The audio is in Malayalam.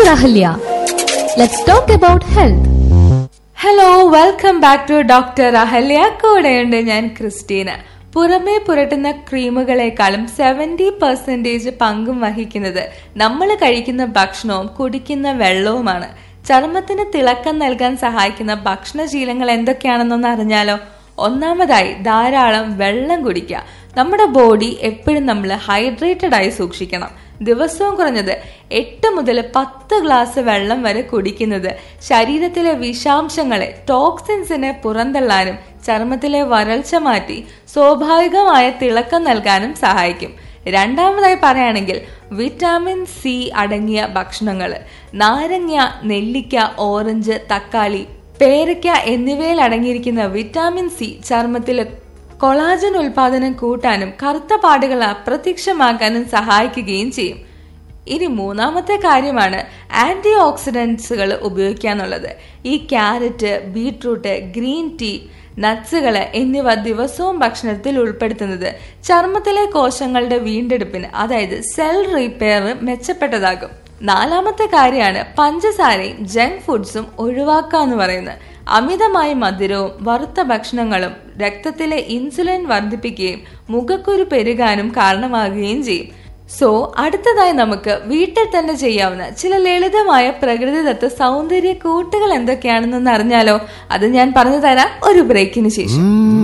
Dr. Ahalya. Let's talk about health. Hello welcome back to doctor Ahalya കൂടെയുണ്ട് ഞാൻ ക്രിസ്റ്റീന പുറമേ പുരട്ടുന്ന ക്രീമുകളെക്കാളും സെവൻറ്റി പെർസെൻറ്റേജ് പങ്കും വഹിക്കുന്നത് നമ്മൾ കഴിക്കുന്ന ഭക്ഷണവും കുടിക്കുന്ന വെള്ളവുമാണ് ചർമ്മത്തിന് തിളക്കം നൽകാൻ സഹായിക്കുന്ന ഭക്ഷണശീലങ്ങൾ എന്തൊക്കെയാണെന്നൊന്ന് അറിഞ്ഞാലോ ഒന്നാമതായി ധാരാളം വെള്ളം കുടിക്കുക നമ്മുടെ ബോഡി എപ്പോഴും നമ്മൾ ഹൈഡ്രേറ്റഡ് ആയി സൂക്ഷിക്കണം ദിവസവും കുറഞ്ഞത് എട്ട് മുതൽ പത്ത് ഗ്ലാസ് വെള്ളം വരെ കുടിക്കുന്നത് ശരീരത്തിലെ വിഷാംശങ്ങളെ ടോക്സിൻസിനെ പുറന്തള്ളാനും ചർമ്മത്തിലെ വരൾച്ച മാറ്റി സ്വാഭാവികമായ തിളക്കം നൽകാനും സഹായിക്കും രണ്ടാമതായി പറയുകയാണെങ്കിൽ വിറ്റാമിൻ സി അടങ്ങിയ ഭക്ഷണങ്ങൾ നാരങ്ങ നെല്ലിക്ക ഓറഞ്ച് തക്കാളി പേരയ്ക്ക എന്നിവയിൽ അടങ്ങിയിരിക്കുന്ന വിറ്റാമിൻ സി ചർമ്മത്തിലെ കൊളാജൻ ഉൽപാദനം കൂട്ടാനും കറുത്ത പാടുകൾ അപ്രത്യക്ഷമാക്കാനും സഹായിക്കുകയും ചെയ്യും ഇനി മൂന്നാമത്തെ കാര്യമാണ് ആന്റി ഓക്സിഡൻസുകൾ ഉപയോഗിക്കുക എന്നുള്ളത് ഈ ക്യാരറ്റ് ബീട്രൂട്ട് ഗ്രീൻ ടീ നട്സുകൾ എന്നിവ ദിവസവും ഭക്ഷണത്തിൽ ഉൾപ്പെടുത്തുന്നത് ചർമ്മത്തിലെ കോശങ്ങളുടെ വീണ്ടെടുപ്പിന് അതായത് സെൽ റിപ്പയർ മെച്ചപ്പെട്ടതാകും നാലാമത്തെ കാര്യമാണ് പഞ്ചസാരയും ജങ്ക് ഫുഡ്സും ഒഴിവാക്കുക എന്ന് പറയുന്നത് അമിതമായ മധുരവും വറുത്ത ഭക്ഷണങ്ങളും രക്തത്തിലെ ഇൻസുലിൻ വർദ്ധിപ്പിക്കുകയും മുഖക്കുരു പെരുകാനും കാരണമാകുകയും ചെയ്യും സോ അടുത്തതായി നമുക്ക് വീട്ടിൽ തന്നെ ചെയ്യാവുന്ന ചില ലളിതമായ പ്രകൃതിദത്ത സൗന്ദര്യ കൂട്ടുകൾ എന്തൊക്കെയാണെന്നൊന്ന് അറിഞ്ഞാലോ അത് ഞാൻ പറഞ്ഞു തരാം ഒരു ബ്രേക്കിന് ശേഷം